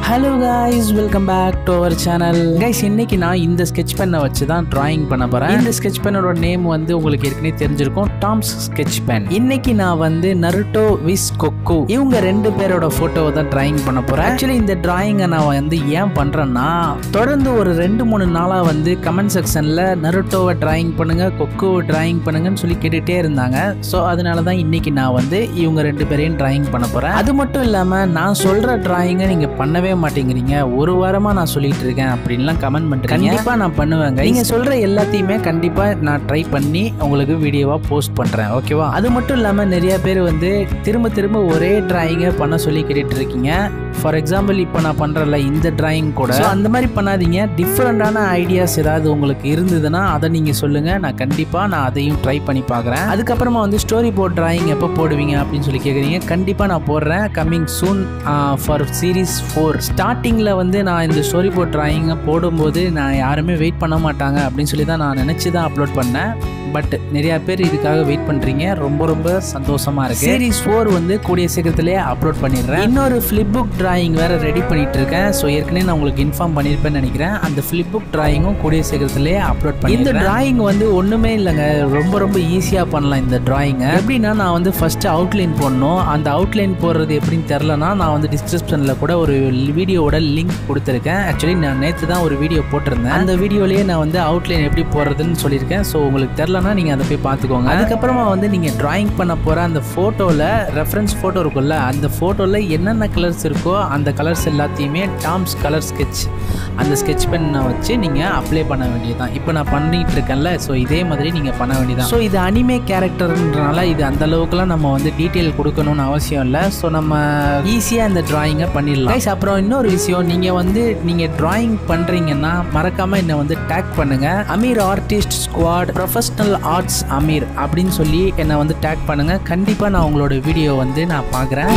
hello guys welcome back to our channel guys இன்னைக்கு நான் இந்த ஸ்கெட்ச் பென்னை வச்சு தான் டிராயிங் பண்ண போறேன் இந்த ஸ்கெட்ச் பென்னோட நேம் வந்து உங்களுக்கு ஏற்கனவே தெரிஞ்சிருக்கும் டாம்ஸ் ஸ்கெட்ச் பென் இன்னைக்கு நான் வந்து நருட்டோ விஸ் கொக்கு இவங்க ரெண்டு பேரோட போட்டோவை தான் டிராயிங் பண்ண போறேன் ஆக்சுவலி இந்த டிராயிங்கை நான் வந்து ஏன் பண்றேன்னா தொடர்ந்து ஒரு ரெண்டு மூணு நாளா வந்து கமெண்ட் செக்ஷன்ல நருட்டோவை டிராயிங் பண்ணுங்க கொக்குவை டிராயிங் பண்ணுங்கன்னு சொல்லி கேட்டுட்டே இருந்தாங்க ஸோ அதனால தான் இன்னைக்கு நான் வந்து இவங்க ரெண்டு பேரையும் டிராயிங் பண்ண போறேன் அது மட்டும் இல்லாம நான் சொல்ற டிராயிங்கை நீங்க பண்ணவே மாட்டேங்கிறீங்க ஒரு வாரமா நான் சொல்லிட்டு இருக்கேன் அப்படின்லாம் கமெண்ட் பண்றீங்க கண்டிப்பா நான் பண்ணுவேங்க நீங்க சொல்ற எல்லாத்தையுமே கண்டிப்பா நான் ட்ரை பண்ணி உங்களுக்கு வீடியோவா போஸ்ட் பண்றேன் ஓகேவா அது மட்டும் இல்லாம நிறைய பேர் வந்து திரும்ப திரும்ப ஒரே டிராயிங்கை பண்ண சொல்லி கேட்டுட்டு இருக்கீங்க ஃபார் எக்ஸாம்பிள் இப்போ நான் பண்றல இந்த டிராயிங் கூட So, அந்த மாதிரி பண்ணாதீங்க டிஃப்ரெண்டான ஐடியாஸ் ஏதாவது உங்களுக்கு இருந்ததுன்னா அதை நீங்க சொல்லுங்க நான் கண்டிப்பா நான் அதையும் ட்ரை பண்ணி பார்க்குறேன் அதுக்கப்புறமா வந்து ஸ்டோரி போர்ட் டிராயிங் எப்போ போடுவீங்க அப்படின்னு சொல்லி கேட்குறீங்க கண்டிப்பா நான் போடுறேன் coming soon for series four ஸ்டார்டிங்கில் வந்து நான் இந்த ஸ்டோரி போர்ட் டிராயிங்கை போடும்போது நான் யாருமே வெயிட் பண்ண மாட்டாங்க அப்படின்னு சொல்லி தான் நான் நினச்சி தான் அப்லோட் பண்ணேன் பட் நிறைய பேர் இதுக்காக வெயிட் பண்றீங்க ரொம்ப ரொம்ப சந்தோஷமா இருக்கு சீரிஸ் ஃபோர் வந்து கூடிய சீக்கிரத்திலேயே அப்லோட் பண்ணிடுறேன் இன்னொரு ஃபிளிப் புக் டிராயிங் வேற ரெடி பண்ணிட்டு இருக்கேன் ஸோ ஏற்கனவே நான் உங்களுக்கு இன்ஃபார்ம் பண்ணியிருப்பேன்னு நினைக்கிறேன் அந்த ஃபிளிப் புக் டிராயிங்கும் கூடிய சீக்கிரத்திலேயே அப்லோட் பண்ணி இந்த டிராயிங் வந்து ஒண்ணுமே இல்லைங்க ரொம்ப ரொம்ப ஈஸியா பண்ணலாம் இந்த டிராயிங்கை எப்படின்னா நான் வந்து ஃபர்ஸ்ட் அவுட்லைன் போடணும் அந்த அவுட்லைன் போடுறது எப்படின்னு தெரிலனா நான் வந்து டிஸ்கிரிப்ஷனில் கூட ஒரு வீடியோவோட லிங்க் கொடுத்துருக்கேன் ஆக்சுவலி நான் நேற்று தான் ஒரு வீடியோ போட்டிருந்தேன் அந்த வீடியோலேயே நான் வந்து அவுட்லைன் எப்படி போடுறதுன்னு சொல்லியிருக்கேன் ஸோ உங்களுக்கு தெரிலனா நீங்கள் அதை போய் பார்த்துக்கோங்க அதுக்கப்புறமா வந்து நீங்கள் டிராயிங் பண்ண போகிற அந்த ஃபோட்டோவில் ரெஃபரன்ஸ் ஃபோட்டோ இருக்கும்ல அந்த ஃபோட்டோவில் என்னென்ன கலர்ஸ் இருக்கோ அந்த கலர்ஸ் எல்லாத்தையுமே டாம்ஸ் கலர் ஸ்கெட்ச் அந்த ஸ்கெட்ச் பென்னை வச்சு நீங்கள் அப்ளை பண்ண வேண்டியதுதான் இப்போ நான் பண்ணிட்டு இருக்கேன்ல ஸோ இதே மாதிரி நீங்கள் பண்ண வேண்டியதான் ஸோ இது அனிமே கேரக்டர்ன்றனால இது அந்த அளவுக்குலாம் நம்ம வந்து டீட்டெயில் கொடுக்கணும்னு அவசியம் இல்லை ஸோ நம்ம ஈஸியாக இந்த டிராயிங்கை பண்ணிடலாம் Guys, அப்புறம் இன்னொரு விஷயம் நீங்கள் வந்து நீங்கள் டிராயிங் பண்ணுறீங்கன்னா மறக்காமல் என்னை வந்து டேக் பண்ணுங்கள் Ameer artist squad professional arts Ameer அப்படின்னு சொல்லி என்னை வந்து டேக் பண்ணுங்கள் கண்டிப்பாக நான் உங்களோட வீடியோ வந்து நான் பார்க்குறேன்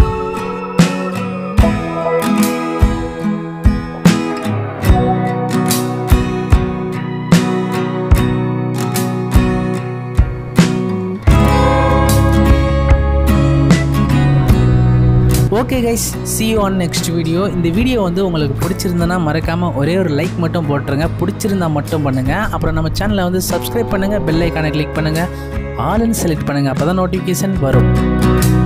okay guys see you on next video இந்த வீடியோ வந்து உங்களுக்கு பிடிச்சிருந்தனா மறக்காமல் ஒரே ஒரு லைக் மட்டும் போட்டுருங்க பிடிச்சிருந்தா மட்டும் பண்ணுங்கள் அப்புறம் நம்ம சேனலை வந்து சப்ஸ்கிரைப் பண்ணுங்கள் பெல் ஐக்கானை கிளிக் பண்ணுங்கள் ஆல்னு செலக்ட் பண்ணுங்கள் அப்போ தான் நோட்டிஃபிகேஷன் வரும்